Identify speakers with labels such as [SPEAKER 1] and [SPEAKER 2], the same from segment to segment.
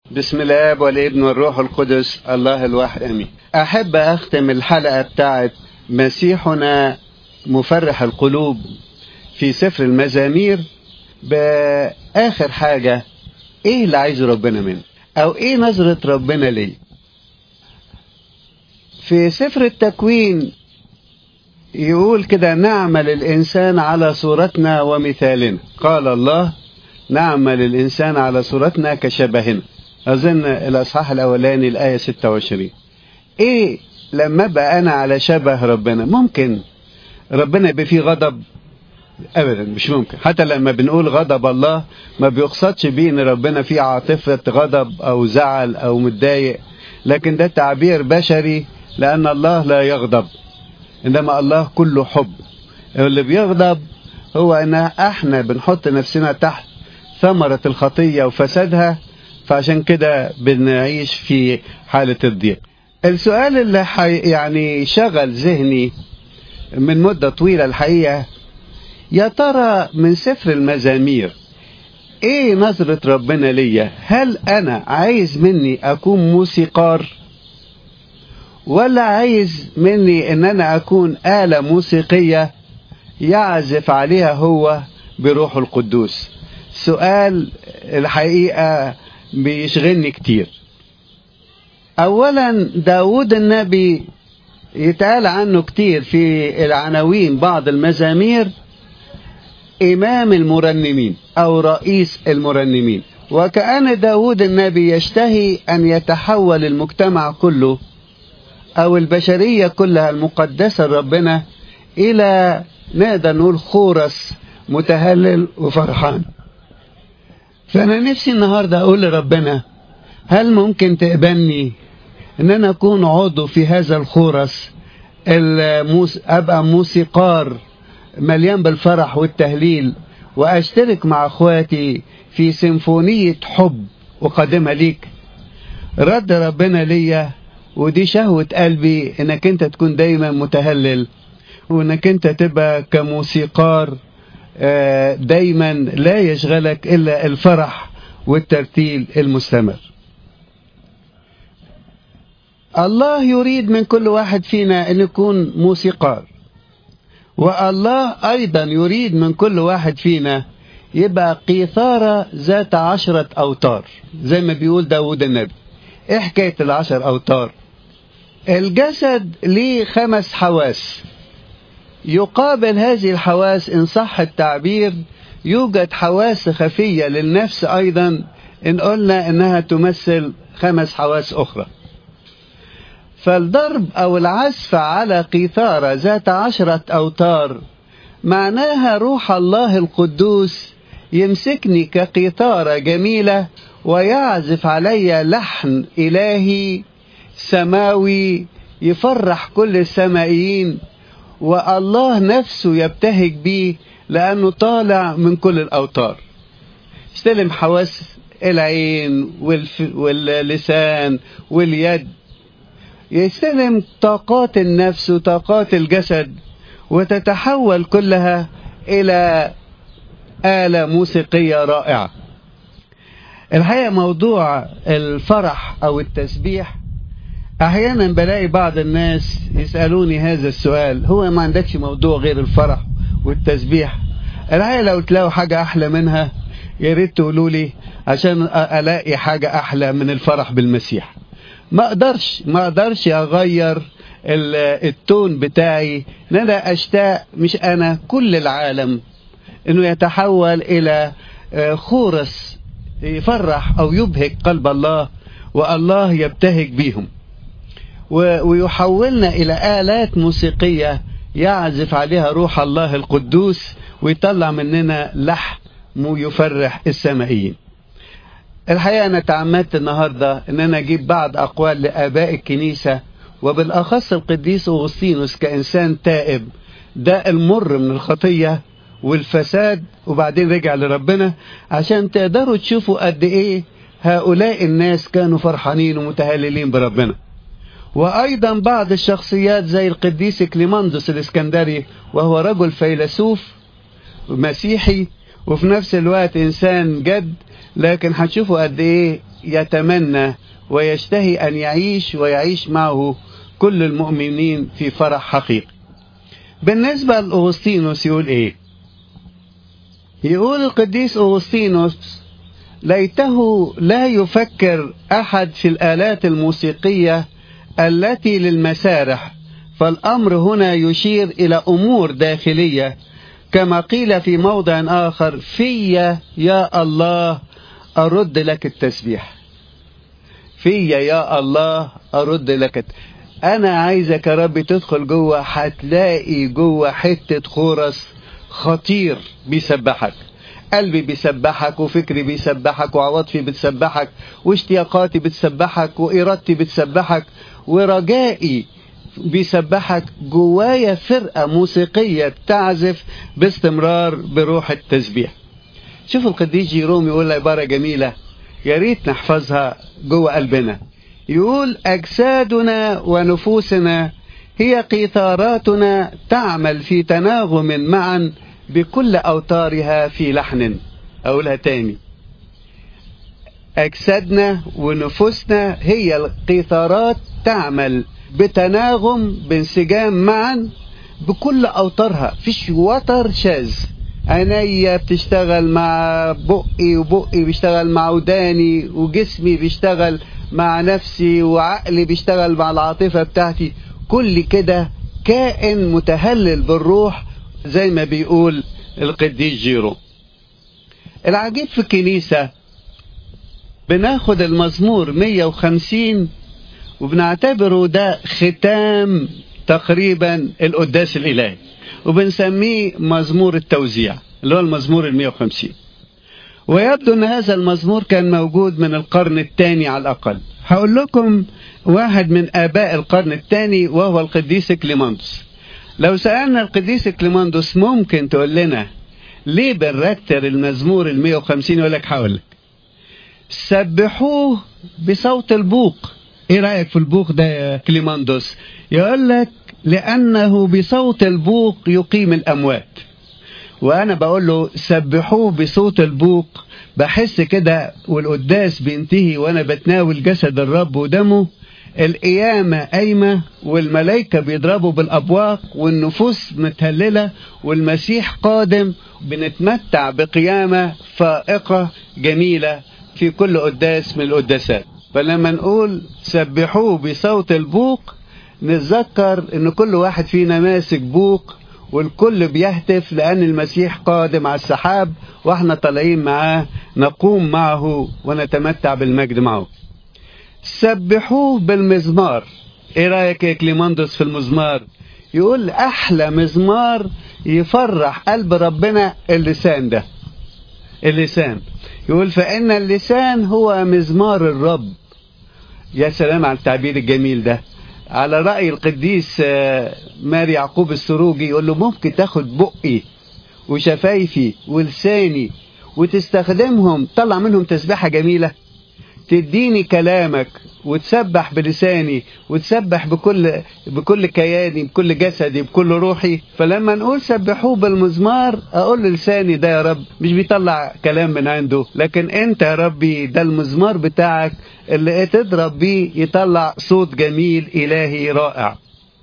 [SPEAKER 1] بسم الاب والابن والروح القدس الله الواحد امين احب اختم الحلقه بتاعت مسيحنا مفرح القلوب في سفر المزامير باخر حاجه ايه اللي عايزه ربنا منه او ايه نظره ربنا ليه في سفر التكوين يقول كده نعمل الانسان على صورتنا ومثالنا قال الله نعمل الانسان على صورتنا كشبهنا أظن الأصحاح الأولاني الآية 26 إيه لما أبقى أنا على شبه ربنا ممكن ربنا يبقى فيه غضب أبدا مش ممكن حتى لما بنقول غضب الله ما بيقصدش بيه إن ربنا فيه عاطفة غضب أو زعل أو متضايق لكن ده تعبير بشري لأن الله لا يغضب إنما الله كله حب اللي بيغضب هو إن إحنا بنحط نفسنا تحت ثمرة الخطية وفسادها فعشان كده بنعيش في حالة الضيق السؤال اللي حي يعني شغل ذهني من مدة طويلة الحقيقة يا ترى من سفر المزامير ايه نظرة ربنا ليا هل انا عايز مني اكون موسيقار ولا عايز مني ان انا اكون آلة موسيقية يعزف عليها هو بروح القدوس سؤال الحقيقة بيشغلني كتير اولا داود النبي يتقال عنه كتير في العناوين بعض المزامير امام المرنمين او رئيس المرنمين وكأن داود النبي يشتهي ان يتحول المجتمع كله او البشرية كلها المقدسة لربنا الى نقدر نقول خورس متهلل وفرحان فأنا نفسي النهاردة أقول لربنا هل ممكن تقبلني إن أنا أكون عضو في هذا الخورس الموس... أبقى موسيقار مليان بالفرح والتهليل وأشترك مع أخواتي في سيمفونية حب أقدمها ليك رد ربنا ليا ودي شهوة قلبي إنك أنت تكون دايما متهلل وإنك أنت تبقى كموسيقار دايما لا يشغلك إلا الفرح والترتيل المستمر الله يريد من كل واحد فينا أن يكون موسيقار والله أيضا يريد من كل واحد فينا يبقى قيثارة ذات عشرة أوتار زي ما بيقول داود النبي إيه حكاية العشر أوتار الجسد ليه خمس حواس يقابل هذه الحواس إن صح التعبير يوجد حواس خفية للنفس أيضا إن قلنا إنها تمثل خمس حواس أخرى فالضرب أو العزف على قيثارة ذات عشرة أوتار معناها روح الله القدوس يمسكني كقيثارة جميلة ويعزف علي لحن إلهي سماوي يفرح كل السمائيين والله نفسه يبتهج بيه لأنه طالع من كل الأوتار استلم حواس العين والف... واللسان واليد يستلم طاقات النفس وطاقات الجسد وتتحول كلها إلى آلة موسيقية رائعة الحقيقة موضوع الفرح أو التسبيح احيانا بلاقي بعض الناس يسالوني هذا السؤال هو ما عندكش موضوع غير الفرح والتسبيح الحقيقه لو تلاقوا حاجه احلى منها يا ريت تقولوا لي عشان الاقي حاجه احلى من الفرح بالمسيح ما اقدرش ما اقدرش اغير التون بتاعي ان انا اشتاق مش انا كل العالم انه يتحول الى خورس يفرح او يبهج قلب الله والله يبتهج بيهم ويحولنا إلى آلات موسيقية يعزف عليها روح الله القدوس ويطلع مننا لحن يفرح السمائيين الحقيقة أنا تعمدت النهاردة أن أنا أجيب بعض أقوال لآباء الكنيسة وبالأخص القديس أغسطينوس كإنسان تائب ده المر من الخطية والفساد وبعدين رجع لربنا عشان تقدروا تشوفوا قد إيه هؤلاء الناس كانوا فرحانين ومتهللين بربنا وأيضا بعض الشخصيات زي القديس كليماندوس الإسكندري وهو رجل فيلسوف مسيحي وفي نفس الوقت إنسان جد لكن هتشوفوا قد إيه يتمنى ويشتهي أن يعيش ويعيش معه كل المؤمنين في فرح حقيقي بالنسبة لأغسطينوس يقول إيه يقول القديس أغسطينوس ليته لا يفكر أحد في الآلات الموسيقية التي للمسارح فالأمر هنا يشير إلى أمور داخلية كما قيل في موضع آخر في يا الله أرد لك التسبيح في يا الله أرد لك أنا عايزك يا رب تدخل جوه هتلاقي جوه حتة خورس خطير بيسبحك قلبي بيسبحك وفكري بيسبحك وعواطفي بتسبحك واشتياقاتي بتسبحك وإرادتي بتسبحك ورجائي بيسبحك جوايا فرقة موسيقية بتعزف باستمرار بروح التسبيح شوف القديس جيروم يقول عبارة جميلة يا ريت نحفظها جوه قلبنا يقول أجسادنا ونفوسنا هي قيثاراتنا تعمل في تناغم معا بكل أوتارها في لحن أقولها تاني أجسادنا ونفوسنا هي القيثارات تعمل بتناغم بانسجام معا بكل أوتارها فيش وتر شاذ عينيا بتشتغل مع بقي وبقي بيشتغل مع وداني وجسمي بيشتغل مع نفسي وعقلي بيشتغل مع العاطفة بتاعتي كل كده كائن متهلل بالروح زي ما بيقول القديس جيرو العجيب في الكنيسة بناخد المزمور 150 وبنعتبره ده ختام تقريبا القداس الإلهي وبنسميه مزمور التوزيع اللي هو المزمور ال 150 ويبدو ان هذا المزمور كان موجود من القرن الثاني على الاقل هقول لكم واحد من اباء القرن الثاني وهو القديس كليماندوس لو سالنا القديس كليماندوس ممكن تقول لنا ليه بنرتر المزمور ال 150 يقول لك هقول لك سبحوه بصوت البوق ايه رايك في البوق ده يا كليماندوس يقول لك لانه بصوت البوق يقيم الاموات وانا بقول له سبحوه بصوت البوق بحس كده والقداس بينتهي وانا بتناول جسد الرب ودمه القيامة قايمة والملائكة بيضربوا بالأبواق والنفوس متهللة والمسيح قادم بنتمتع بقيامة فائقة جميلة في كل قداس من القداسات فلما نقول سبحوه بصوت البوق نتذكر ان كل واحد فينا ماسك بوق والكل بيهتف لأن المسيح قادم على السحاب واحنا طالعين معاه نقوم معه ونتمتع بالمجد معه سبحوه بالمزمار ايه رايك يا كليماندوس في المزمار يقول احلى مزمار يفرح قلب ربنا اللسان ده اللسان يقول فان اللسان هو مزمار الرب يا سلام على التعبير الجميل ده على رأي القديس ماري يعقوب السروجي يقول له ممكن تاخد بقي وشفايفي ولساني وتستخدمهم طلع منهم تسبيحة جميلة تديني كلامك وتسبح بلساني وتسبح بكل بكل كياني بكل جسدي بكل روحي فلما نقول سبحوه بالمزمار اقول لساني ده يا رب مش بيطلع كلام من عنده لكن انت يا ربي ده المزمار بتاعك اللي تضرب بيه يطلع صوت جميل الهي رائع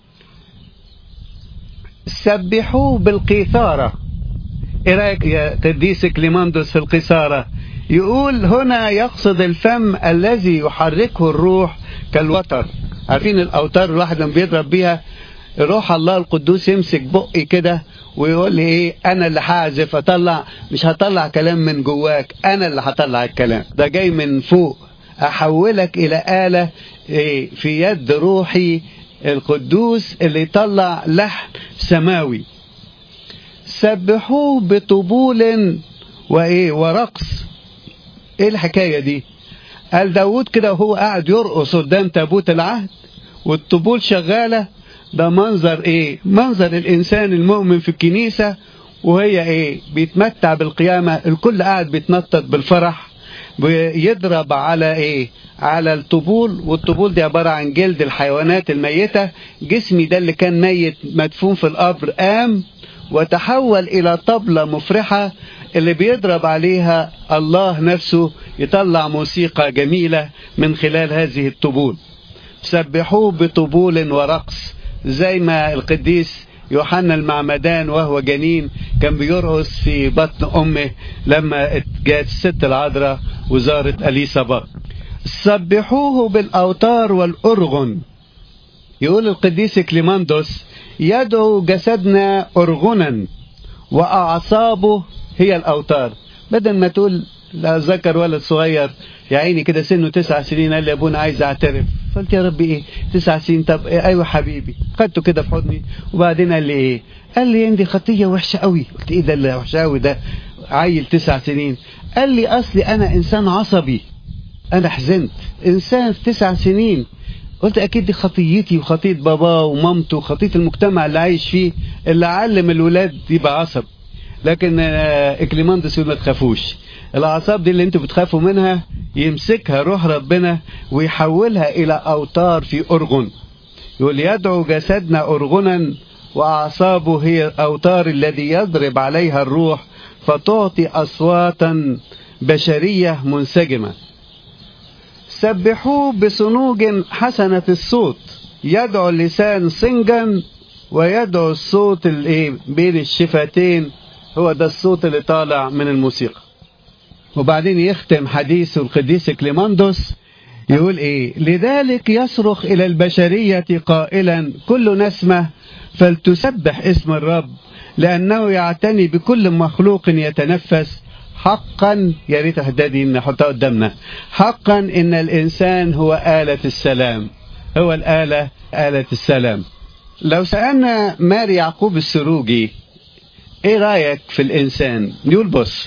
[SPEAKER 1] سبحوه بالقيثارة ايه رايك يا قديس كليماندوس في القيثارة يقول هنا يقصد الفم الذي يحركه الروح كالوتر عارفين الاوتار الواحد لما بيضرب بيها روح الله القدوس يمسك بقي كده ويقول لي ايه انا اللي هعزف اطلع مش هطلع كلام من جواك انا اللي هطلع الكلام ده جاي من فوق احولك الى آلة إيه في يد روحي القدوس اللي يطلع لحن سماوي سبحوه بطبول وايه ورقص ايه الحكايه دي قال داود كده وهو قاعد يرقص قدام تابوت العهد والطبول شغاله ده منظر ايه منظر الانسان المؤمن في الكنيسه وهي ايه بيتمتع بالقيامه الكل قاعد بيتنطط بالفرح بيضرب على ايه على الطبول والطبول دي عباره عن جلد الحيوانات الميته جسمي ده اللي كان ميت مدفون في القبر قام وتحول الى طبلة مفرحة اللي بيضرب عليها الله نفسه يطلع موسيقى جميلة من خلال هذه الطبول سبحوه بطبول ورقص زي ما القديس يوحنا المعمدان وهو جنين كان بيرقص في بطن امه لما جاءت الست العذراء وزارت اليسابات سبحوه بالاوتار والارغن يقول القديس كليماندوس يدعو جسدنا ارغنا واعصابه هي الاوتار بدل ما تقول لا ذكر ولد صغير يا عيني كده سنه تسع سنين قال لي ابونا عايز اعترف قلت يا ربي ايه تسع سنين طب إيه ايوه حبيبي خدته كده في حضني وبعدين قال لي ايه قال لي عندي خطيه وحشه قوي قلت ايه ده اللي وحشه قوي ده عيل تسع سنين قال لي اصلي انا انسان عصبي انا حزنت انسان في تسع سنين قلت اكيد دي خطيتي وخطيه باباه ومامته وخطيه المجتمع اللي عايش فيه اللي علم الولاد يبقى عصب لكن اكليماندس يقول ما تخافوش الاعصاب دي اللي انتوا بتخافوا منها يمسكها روح ربنا ويحولها الى اوتار في ارغن يقول يدعو جسدنا ارغنا واعصابه هي اوتار الذي يضرب عليها الروح فتعطي اصواتا بشريه منسجمه سبحوه بصنوج حسنه الصوت يدعو اللسان صنجا ويدعو الصوت الايه بين الشفتين هو ده الصوت اللي طالع من الموسيقى وبعدين يختم حديثه القديس كليماندوس يقول ايه لذلك يصرخ الى البشرية قائلا كل نسمة فلتسبح اسم الرب لانه يعتني بكل مخلوق يتنفس حقا يا ريت دي نحطها قدامنا حقا ان الانسان هو آلة السلام هو الآلة آلة السلام لو سألنا ماري يعقوب السروجي ايه رأيك في الانسان يقول بص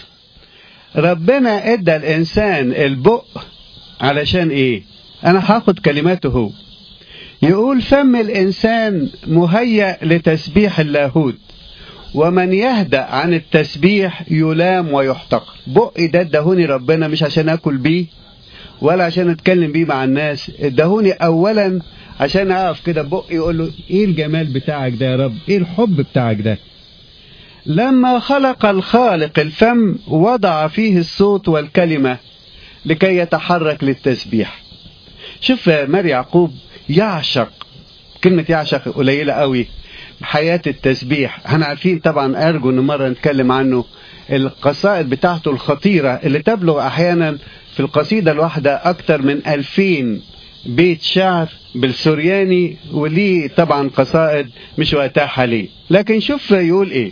[SPEAKER 1] ربنا ادى الانسان البق علشان ايه انا هاخد كلماته هو يقول فم الانسان مهيأ لتسبيح اللاهوت ومن يهدأ عن التسبيح يلام ويحتقر بقي ده ادهوني ربنا مش عشان اكل بيه ولا عشان اتكلم بيه مع الناس ادهوني اولا عشان اقف كده بقي يقول له ايه الجمال بتاعك ده يا رب ايه الحب بتاعك ده لما خلق الخالق الفم وضع فيه الصوت والكلمة لكي يتحرك للتسبيح شوف مار يعقوب يعشق كلمة يعشق قليلة قوي حياة التسبيح احنا عارفين طبعا ارجو ان مرة نتكلم عنه القصائد بتاعته الخطيرة اللي تبلغ احيانا في القصيدة الواحدة اكتر من الفين بيت شعر بالسورياني وليه طبعا قصائد مش وقتها حاليا لكن شوف يقول ايه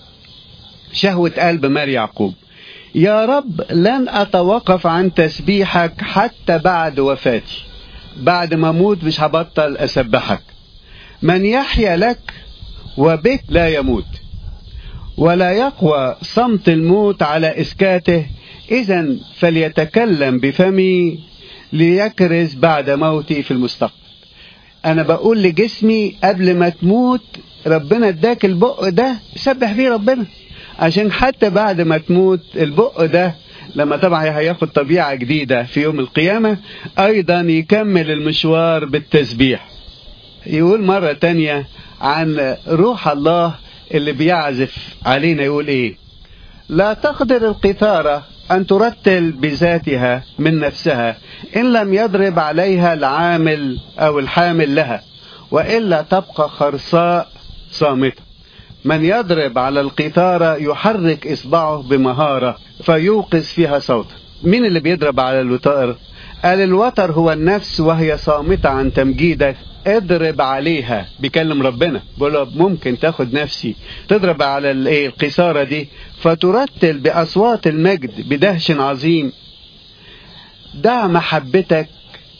[SPEAKER 1] شهوة قلب مار يعقوب يا رب لن أتوقف عن تسبيحك حتى بعد وفاتي بعد ما أموت مش هبطل أسبحك من يحيا لك وبك لا يموت ولا يقوى صمت الموت على إسكاته إذا فليتكلم بفمي ليكرز بعد موتي في المستقبل أنا بقول لجسمي قبل ما تموت ربنا اداك البق ده سبح فيه ربنا عشان حتى بعد ما تموت البق ده لما طبعا هياخد طبيعة جديدة في يوم القيامة أيضا يكمل المشوار بالتسبيح يقول مرة تانية عن روح الله اللي بيعزف علينا يقول ايه لا تقدر القيثارة أن ترتل بذاتها من نفسها إن لم يضرب عليها العامل أو الحامل لها وإلا تبقى خرصاء صامتة من يضرب على القيثارة يحرك إصبعه بمهارة فيوقظ فيها صوتا مين اللي بيضرب على الوتر قال الوتر هو النفس وهي صامتة عن تمجيدك اضرب عليها بيكلم ربنا بيقول له ممكن تاخد نفسي تضرب على الايه القيثارة دي فترتل بأصوات المجد بدهش عظيم دع محبتك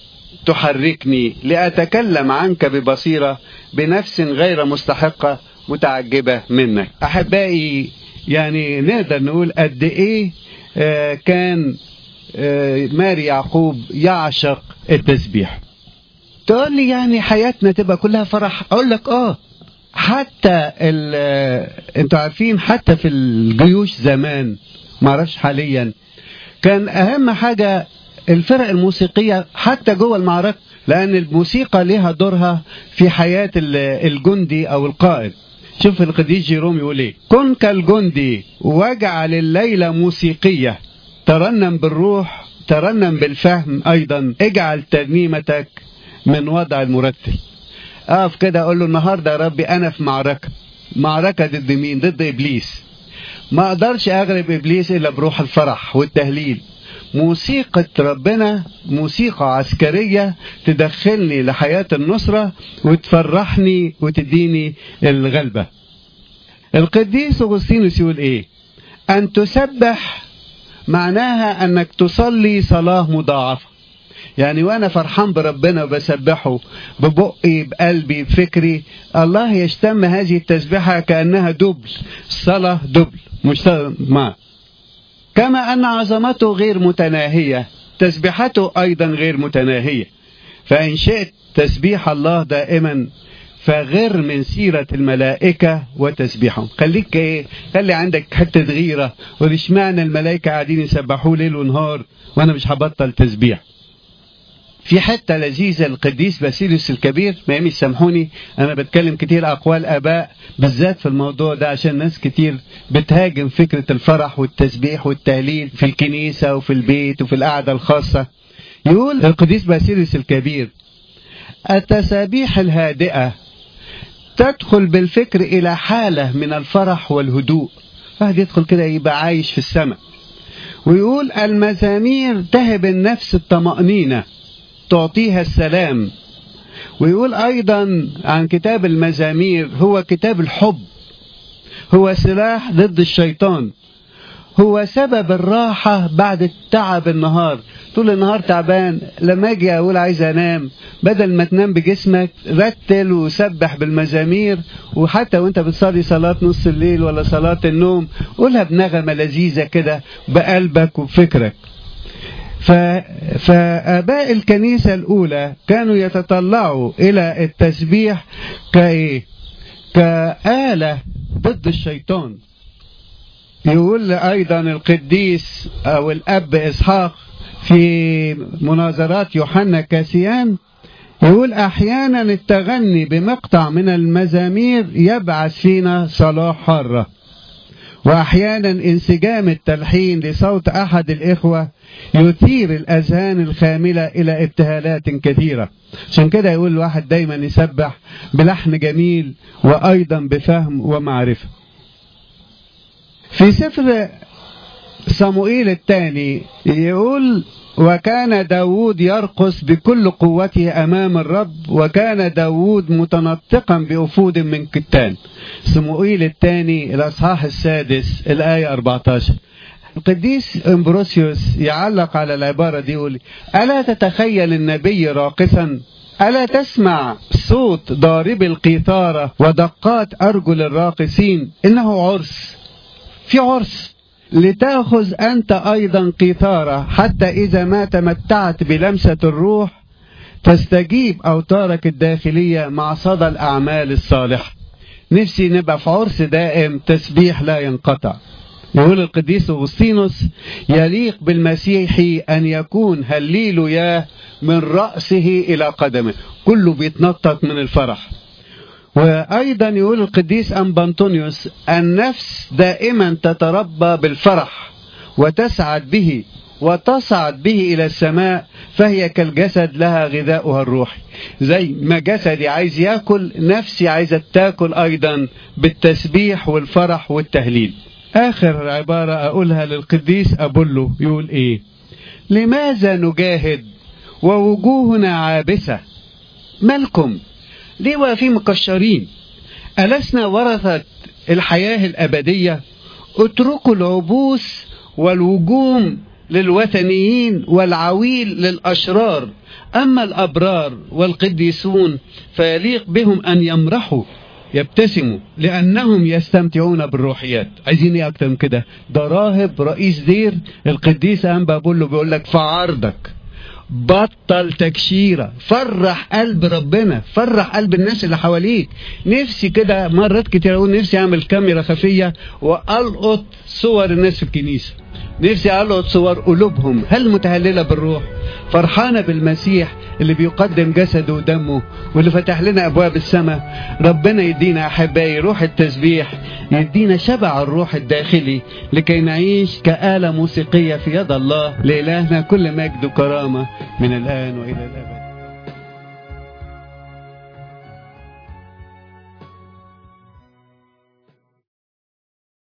[SPEAKER 1] تحركني لأتكلم عنك ببصيرة بنفس غير مستحقة متعجبة منك أحبائي يعني نقدر نقول قد إيه آه كان آه ماري يعقوب يعشق التسبيح تقول لي يعني حياتنا تبقى كلها فرح أقول لك آه حتى انتوا عارفين حتى في الجيوش زمان ما اعرفش حاليا كان اهم حاجه الفرق الموسيقيه حتى جوه المعركه لان الموسيقى لها دورها في حياه الجندي او القائد شوف القديس جيروم يقول ايه كن كالجندي واجعل الليلة موسيقية ترنم بالروح ترنم بالفهم ايضا اجعل ترنيمتك من وضع المرتل اقف كده اقول له النهارده يا ربي انا في معركة معركة ضد مين ضد ابليس ما اقدرش اغلب ابليس الا بروح الفرح والتهليل موسيقى ربنا موسيقى عسكرية تدخلني لحياة النصرة وتفرحني وتديني الغلبة القديس أغسطينوس يقول إيه أن تسبح معناها أنك تصلي صلاة مضاعفة يعني وأنا فرحان بربنا وبسبحه ببقي بقلبي بفكري الله يشتم هذه التسبيحة كأنها دبل صلاة دبل مش ما كما أن عظمته غير متناهية تسبيحته أيضا غير متناهية فإن شئت تسبيح الله دائما فغير من سيرة الملائكة وتسبيحهم خليك ايه خلي عندك حتة غيرة وليش معنى الملائكة قاعدين يسبحوه ليل ونهار وانا مش هبطل تسبيح في حتة لذيذة القديس باسيليوس الكبير ما يمي سامحوني انا بتكلم كتير اقوال اباء بالذات في الموضوع ده عشان ناس كتير بتهاجم فكرة الفرح والتسبيح والتهليل في الكنيسة وفي البيت وفي القعدة الخاصة يقول القديس باسيليوس الكبير التسابيح الهادئة تدخل بالفكر إلى حالة من الفرح والهدوء واحد يدخل كده يبقى عايش في السماء ويقول المزامير تهب النفس الطمأنينة تعطيها السلام ويقول أيضا عن كتاب المزامير هو كتاب الحب هو سلاح ضد الشيطان هو سبب الراحة بعد التعب النهار طول النهار تعبان لما اجي اقول عايز انام بدل ما تنام بجسمك رتل وسبح بالمزامير وحتى وانت بتصلي صلاة نص الليل ولا صلاة النوم قولها بنغمة لذيذة كده بقلبك وبفكرك ف... فآباء الكنيسة الأولى كانوا يتطلعوا إلى التسبيح كإيه؟ كآلة ضد الشيطان يقول أيضا القديس أو الأب إسحاق في مناظرات يوحنا كاسيان يقول أحيانا التغني بمقطع من المزامير يبعث فينا صلاة حارة وأحيانا انسجام التلحين لصوت أحد الإخوة يثير الأذهان الخاملة إلى ابتهالات كثيرة عشان كده يقول الواحد دايما يسبح بلحن جميل وأيضا بفهم ومعرفة في سفر صموئيل الثاني يقول وكان داود يرقص بكل قوته أمام الرب وكان داود متنطقا بأفود من كتان صموئيل الثاني الأصحاح السادس الآية 14 القديس امبروسيوس يعلق على العبارة دي يقول ألا تتخيل النبي راقصا ألا تسمع صوت ضارب القيثارة ودقات أرجل الراقصين إنه عرس في عرس لتأخذ أنت أيضا قيثارة حتى إذا ما تمتعت بلمسة الروح تستجيب أوتارك الداخلية مع صدى الأعمال الصالحة نفسي نبقى في عرس دائم تسبيح لا ينقطع يقول القديس أغسطينوس يليق بالمسيحي أن يكون هليل ياه من رأسه إلى قدمه كله بيتنطط من الفرح وأيضا يقول القديس أنبانطونيوس النفس دائما تتربى بالفرح وتسعد به وتصعد به إلى السماء فهي كالجسد لها غذاؤها الروحي زي ما جسدي عايز ياكل نفسي عايزة تاكل أيضا بالتسبيح والفرح والتهليل آخر عبارة أقولها للقديس أبولو يقول إيه لماذا نجاهد ووجوهنا عابسة مالكم ليه واقفين مكشرين ألسنا ورثة الحياة الأبدية اتركوا العبوس والوجوم للوثنيين والعويل للأشرار أما الأبرار والقديسون فيليق بهم أن يمرحوا يبتسموا لأنهم يستمتعون بالروحيات عايزين ايه أكتر من كده ده راهب رئيس دير القديس أنبا بقول له بيقول لك في عرضك بطل تكشيرة فرح قلب ربنا فرح قلب الناس اللي حواليك نفسي كده مرات كتير اقول نفسي اعمل كاميرا خفية والقط صور الناس في الكنيسة نفسي ألقط صور قلوبهم هل متهللة بالروح فرحانة بالمسيح اللي بيقدم جسده ودمه واللي فتح لنا أبواب السماء ربنا يدينا أحبائي روح التسبيح يدينا شبع الروح الداخلي لكي نعيش كآلة موسيقية في يد الله لإلهنا كل مجد وكرامة من الآن وإلى الأبد